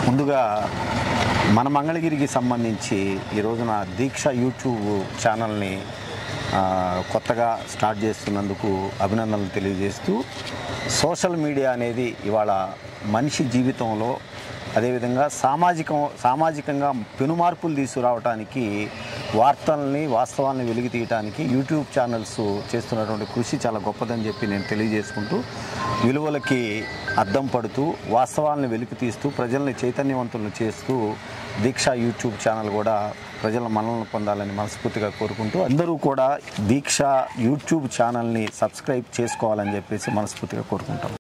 ముందుగా మన మంగళగిరికి సంబంధించి ఈ రోజున దీక్ష యూట్యూబ్ ఛానల్ని ఆ, కొత్తగా స్టార్ట్ చేస్తున్నందుకు అభినందనలు తెలియజేస్తూ సోషల్ మీడియా అనేది ఇవాళ మనిషి జీవితంలో అదేవిధంగా సామాజికం సామాజికంగా పెనుమార్పులు తీసుకురావడానికి వార్తల్ని వాస్తవాల్ని వెలికి తీయడానికి యూట్యూబ్ ఛానల్స్ చేస్తున్నటువంటి కృషి చాలా గొప్పదని చెప్పి నేను తెలియజేసుకుంటూ విలువలకి అద్దం పడుతూ వాస్తవాలను వెలికి తీస్తూ ప్రజల్ని చైతన్యవంతులను చేస్తూ దీక్ష యూట్యూబ్ ఛానల్ కూడా ప్రజల మనల్ని పొందాలని మనస్ఫూర్తిగా కోరుకుంటూ అందరూ కూడా దీక్ష యూట్యూబ్ ఛానల్ని సబ్స్క్రైబ్ చేసుకోవాలని చెప్పేసి మనస్ఫూర్తిగా కోరుకుంటాం